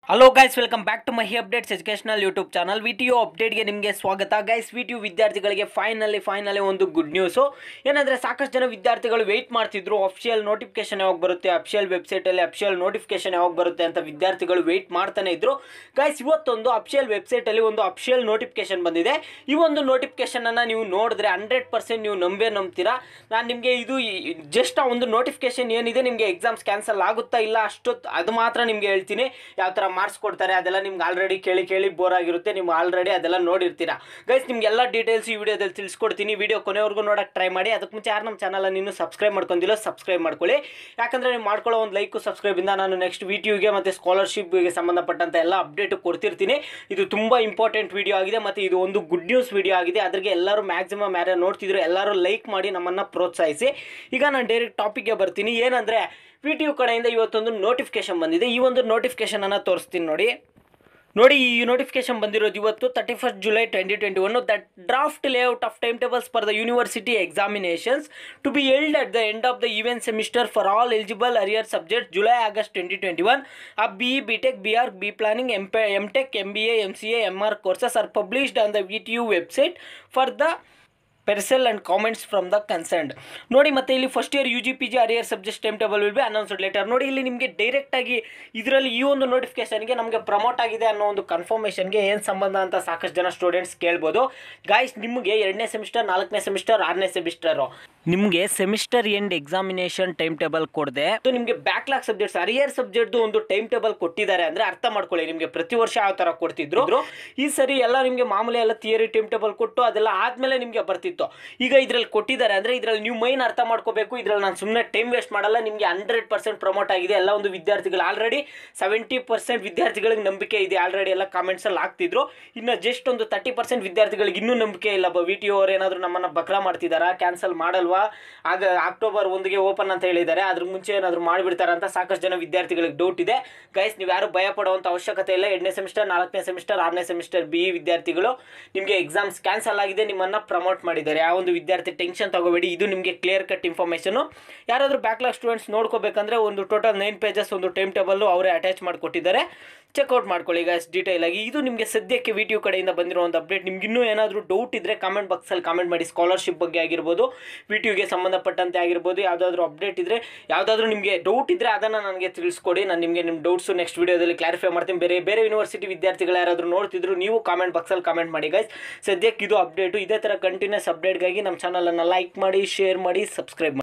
hello guys welcome back to my updates educational YouTube channel V T U ಅಪ್ಡೇಟ್ಗೆ ನಿಮಗೆ ಸ್ವಾಗತ guys V T U ವಿದ್ಯಾರ್ಥಿಗಳಿಗೆ finally finally ಒಂದು good news ಏನಂದರೆ ಸಾಕಷ್ಟು ಜನ ವಿದ್ಯಾರ್ಥಿಗಳು ವೆಯ್ಟ್ ಮಾಡ್ತಿದ್ರು ಅಫಿಷಿಯಲ್ ನೋಟಿಫಿಕೇಶನ್ ಯಾವಾಗ ಬರುತ್ತೆ ಅಫಿಷಿಯಲ್ ವೆಬ್ಸೈಟಲ್ಲಿ ಅಫಿಷಿಯಲ್ ನೋಟಿಫಿಕೇಶನ್ ಯಾವಾಗ ಬರುತ್ತೆ ಅಂತ ವಿದ್ಯಾರ್ಥಿಗಳು ವೆಯ್ಟ್ ಮಾಡ್ತಾನೆ ಇದ್ರು ಗೈಸ್ ಇವತ್ತೊಂದು ಅಫಿಷಿಯಲ್ ವೆಬ್ಸೈಟಲ್ಲಿ ಒಂದು ಅಫಿಷಿಯಲ್ ನೋಟಿಫಿಕೇಶನ್ ಬಂದಿದೆ ಈ ಒಂದು ನೋಟಿಫಿಕೇಶನನ್ನು ನೀವು ನೋಡಿದ್ರೆ ಹಂಡ್ರೆಡ್ ಪರ್ಸೆಂಟ್ ನೀವು ನಂಬೇ ನಂಬ್ತೀರಾ ನಾನು ನಿಮಗೆ ಇದು ಜಸ್ಟ್ ಆ ಒಂದು ನೋಟಿಫಿಕೇಶನ್ ಏನಿದೆ ನಿಮಗೆ ಎಕ್ಸಾಮ್ಸ್ ಕ್ಯಾನ್ಸಲ್ ಆಗುತ್ತಾ ಇಲ್ಲ ಅಷ್ಟೊತ್ತು ಅದು ಮಾತ್ರ ನಿಮಗೆ ಹೇಳ್ತೀನಿ ಯಾವ ಥರ ಮಾರ್ಕ್ಸ್ ಕೊಡ್ತಾರೆ ಅದೆಲ್ಲ ನಿಮ್ಗೆ ಆಲ್ರೆಡಿ ಕೇಳಿ ಕೇಳಿ ಬೋರ್ ಆಗಿರುತ್ತೆ ನೀವು ಆಲ್ರೆಡಿ ಅದೆಲ್ಲ ನೋಡಿರ್ತೀರಾ ಗೈಸ್ ನಿಮ್ಗೆ ಎಲ್ಲ ಡೀಟೇಲ್ಸ್ ಈ ವಿಡಿಯೋದಲ್ಲಿ ತಿಳಿಸ್ಕೊಡ್ತೀನಿ ವಿಡಿಯೋ ಕೊನೆವರೆಗೂ ನೋಡಕ್ಕೆ ಟ್ರೈ ಮಾಡಿ ಅದಕ್ಕೆ ಮುಂಚೆ ಯಾರು ನಮ್ಮ ಚಾನಲ್ ಇನ್ನೂ ಸಬ್ಸ್ಕ್ರೈಬ್ ಮಾಡ್ಕೊಂಡಿಲ್ಲ ಸಬ್ಸ್ಕ್ರೈಬ್ ಮಾಡ್ಕೊಳ್ಳಿ ಯಾಕಂದರೆ ನೀವು ಮಾಡ್ಕೊಳ್ಳೋ ಒಂದು ಲೈಕು ಸಬ್ಸ್ಕ್ರೈಬಿಂದ ನಾನು ನೆಕ್ಸ್ಟ್ ವಿ ಟಿ ಯುಗೆ ಮತ್ತು ಸ್ಕಾಲರ್ಶಿಪ್ಗೆ ಸಂಬಂಧಪಟ್ಟಂಥ ಎಲ್ಲ ಅಪ್ಡೇಟ್ ಕೊಡ್ತಿರ್ತೀನಿ ಇದು ತುಂಬ ಇಂಪಾರ್ಟೆಂಟ್ ವಿಡಿಯೋ ಆಗಿದೆ ಮತ್ತು ಇದು ಒಂದು ಗುಡ್ ನ್ಯೂಸ್ ವಿಡಿಯೋ ಆಗಿದೆ ಅದ್ರಿಗೆ ಎಲ್ಲರೂ ಮ್ಯಾಕ್ಸಿಮಮ್ ಯಾರು ನೋಡ್ತಿದ್ರು ಎಲ್ಲರೂ ಲೈಕ್ ಮಾಡಿ ನಮ್ಮನ್ನು ಪ್ರೋತ್ಸಾಹಿಸಿ ಈಗ ನಾನು ಡೈರೆಕ್ಟ್ ಟಾಪಿಕ್ಗೆ ಬರ್ತೀನಿ ಏನಂದರೆ ವಿ ಟಿ ಯು ಕಡೆಯಿಂದ ಇವತ್ತೊಂದು ನೋಟಿಫಿಕೇಶನ್ ಬಂದಿದೆ ಈ ಒಂದು ನೋಟಿಫಿಕೇಶನನ್ನು ತೋರಿಸ್ತೀನಿ ನೋಡಿ ನೋಡಿ ಈ ನೋಟಿಫಿಕೇಶನ್ ಬಂದಿರೋದು ಇವತ್ತು thirty first July twenty twenty one that draft layout of time tables for the university examinations to be held at the end of the even semester for all eligible arrear subject July August twenty twenty one ಆ B E B tech B R B planning M P M tech M B A M C A M R courses are published on the V T U website for the perusal and comments from the concerned ನೋಡಿ ಮತ್ತೆ ಇಲ್ಲಿ first year U G P G arrear subject time table will be announced later ನೋಡಿ ಇಲ್ಲಿ ನಿಮಗೆ ಡೈರೆಕ್ಟಾಗಿ ಇದರಲ್ಲಿ ಈ ಒಂದು ನೋಟಿಫಿಕೇಶನ್ಗೆ ನಮಗೆ ಪ್ರಮೋಟ್ ಆಗಿದೆ ಅನ್ನೋ ಒಂದು ಕನ್ಫರ್ಮೇಷನ್ಗೆ ಏನು ಸಂಬಂಧ ಅಂತ ಸಾಕಷ್ಟು ಜನ ಸ್ಟೂಡೆಂಟ್ಸ್ ಕೇಳ್ಬೋದು ಗಾಯ್ಸ್ ನಿಮಗೆ ಎರಡನೇ ಸೆಮಿಸ್ಟರ್ ನಾಲ್ಕನೇ ಸೆಮಿಸ್ಟರ್ ಆರನೇ ಸೆಮಿಸ್ಟರು ನಿಮಗೆ semester end examination time table ಕೊಡದೆ ಸೊ ನಿಮಗೆ ಬ್ಯಾಕ್ಲಾಗ್ ಸಬ್ಜೆಕ್ಟ್ಸ್ ಅರಿಯರ್ ಸಬ್ಜೆಕ್ಟ್ದು ಒಂದು ಟೈಮ್ ಟೇಬಲ್ ಕೊಟ್ಟಿದ್ದಾರೆ ಅಂದರೆ ಅರ್ಥ ಮಾಡ್ಕೊಳ್ಳಿ ನಿಮಗೆ ಪ್ರತಿ ವರ್ಷ ಯಾವ ಥರ ಕೊಡ್ತಿದ್ರು ಈ ಸರಿ ಎಲ್ಲ ನಿಮಗೆ ಮಾಮೂಲಿ ಎಲ್ಲ ಥಿಯರಿ ಟೈಮ್ ಟೇಬಲ್ ಕೊಟ್ಟು ಅದೆಲ್ಲ ಆದಮೇಲೆ ನಿಮಗೆ ಬರ್ತಿತ್ತು ಈಗ ಇದರಲ್ಲಿ ಕೊಟ್ಟಿದ್ದಾರೆ ಅಂದರೆ ಇದರಲ್ಲಿ ನೀವು ಮೈನ್ ಅರ್ಥ ಮಾಡ್ಕೋಬೇಕು ಇದರಲ್ಲಿ ನಾನು ಸುಮ್ಮನೆ ಟೈಮ್ ವೇಸ್ಟ್ ಮಾಡಲ್ಲ ನಿಮಗೆ ಹಂಡ್ರೆಡ್ ಪರ್ಸೆಂಟ್ ಪ್ರಮೋಟ್ ಆಗಿದೆ ಎಲ್ಲ ಒಂದು ವಿದ್ಯಾರ್ಥಿಗಳು ಆಲ್ರೆಡಿ ಸೆವೆಂಟಿ ಪರ್ಸೆಂಟ್ ವಿದ್ಯಾರ್ಥಿಗಳಿಗೆ ನಂಬಿಕೆ ಇದೆ ಆಲ್ರೆಡಿ ಎಲ್ಲ ಕಾಮೆಂಟ್ಸಲ್ಲಿ ಆಗ್ತಿದ್ರು ಇನ್ನು ಜಸ್ಟ್ ಒಂದು ತರ್ಟಿ ಪರ್ಸೆಂಟ್ ವಿದ್ಯಾರ್ಥಿಗಳಿಗೆ ಇನ್ನೂ ನಂಬಿಕೆ ಇಲ್ಲ ವಿ ಟಿ ಅವ್ರು ಏನಾದರೂ ನಮ್ಮನ್ನು ಬಕ್ರಾ ಮಾಡ್ತಿದ್ದಾರಾ ಕ್ಯಾನ್ಸಲ್ ಮಾಡಲ್ವಾ ಆಗ ಅಕ್ಟೋಬರ್ ಒಂದಿಗೆ ಓಪನ್ ಅಂತ ಹೇಳಿದ್ದಾರೆ ಅದ್ರ ಮುಂಚೆ ಏನಾದರೂ ಮಾಡಿಬಿಡ್ತಾರೆ ಅಂತ ಸಾಕಷ್ಟು ಜನ ವಿದ್ಯಾರ್ಥಿಗಳಿಗೆ ಡೌಟ್ ಇದೆ ಗೈಸ್ ನೀವು ಯಾರು ಭಯ ಪಡುವಂಥ ಅವಶ್ಯಕತೆ ಇಲ್ಲ ಎರಡನೇ ಸೆಮಿಸ್ಟರ್ ನಾಲ್ಕನೇ ಸೆಮಿಸ್ಟರ್ ಆರನೇ ಸೆಮಿಸ್ಟರ್ ಬಿ ಇ ವಿದ್ಯಾರ್ಥಿಗಳು ನಿಮಗೆ ಎಕ್ಸಾಮ್ಸ್ ಕ್ಯಾನ್ಸಲ್ ಆಗಿದೆ ನಿಮ್ಮನ್ನು ಪ್ರಮೋಟ್ ಮಾಡಿದ್ದಾರೆ ಯಾವ ಒಂದು ವಿದ್ಯಾರ್ಥಿ ಟೆನ್ಷನ್ ತಗೋಬೇಡಿ ಇದು ನಿಮಗೆ ಕ್ಲಿಯರ್ ಕಟ್ ಇನ್ಫಾರ್ಮೇಷನು ಯಾರಾದರೂ ಬ್ಯಾಕ್ಲಾಗ್ ಸ್ಟೂಡೆಂಟ್ಸ್ ನೋಡ್ಕೋಬೇಕಂದ್ರೆ ಒಂದು ಟೋಟಲ್ ನೈನ್ ಪೇಜಸ್ ಒಂದು ಟೈಮ್ ಟೇಬಲ್ಲು ಅವರೇ ಅಟ್ಯಾಚ್ ಮಾಡಿಕೊಟ್ಟಿದ್ದಾರೆ ಚೆಕ್ಔಟ್ ಮಾಡ್ಕೊಳ್ಳಿ ಈಗ ಡೀಟೇಲ್ ಆಗಿ ಇದು ನಿಮಗೆ ಸದ್ಯಕ್ಕೆ ವಿ ಟಿ ಯು ಕಡೆಯಿಂದ ಬಂದಿರೋ ಒಂದು ಅಪ್ಡೇಟ್ ನಿಮ್ಗೆ ಇನ್ನೂ ಏನಾದರೂ ಡೌಟ್ ಇದ್ದರೆ ಕಾಮೆಂಟ್ ಬಾಕ್ಸಲ್ಲಿ ಕಾಮೆಂಟ್ ಮಾಡಿ ಸ್ಕಾಲರ್ಶಿಪ್ ಬಗ್ಗೆ ಆಗಿರ್ಬೋದು ವಿ ಟಿ ಯುಗೆ ಸಂಬಂಧಪಟ್ಟಂತೆ ಆಗಿರ್ಬೋದು ಯಾವುದಾದ್ರೂ ಅಪ್ಡೇಟ್ ಇದ್ದರೆ ಯಾವುದಾದ್ರೂ ನಿಮಗೆ ಡೌಟ್ ಇದ್ದರೆ ಅದನ್ನು ನನಗೆ ತಿಳಿಸ್ಕೊಡಿ ನಾನು ನಿಮಗೆ ನಿಮ್ಮ ಡೌಟ್ಸು ನೆಕ್ಸ್ಟ್ ವೀಡಿಯೋದಲ್ಲಿ ಕ್ಲಾರಿಫೈ ಮಾಡ್ತೀನಿ ಬೇರೆ ಬೇರೆ ಯೂನಿವರ್ಸಿಟಿ ವಿದ್ಯಾರ್ಥಿಗಳು ಯಾರಾದರೂ ನೋಡ್ತಿದ್ರು ನೀವು ಕಾಮೆಂಟ್ ಬಾಕ್ಸಲ್ಲಿ ಕಾಮೆಂಟ್ ಮಾಡಿ ಗೈಸ್ ಸದ್ಯಕ್ಕೆ ಇದು ಅಪ್ಡೇಟು ಇದೇ ಥರ ಕಂಟಿನ್ಯೂಸ್ ಅಪ್ಡೇಟ್ಗಾಗಿ ನಮ್ಮ ಚಾನಲನ್ನು ಲೈಕ್ ಮಾಡಿ ಶೇರ್ ಮಾಡಿ ಸಬ್ಸ್ಕ್ರೈಬ್ ಮಾಡಿ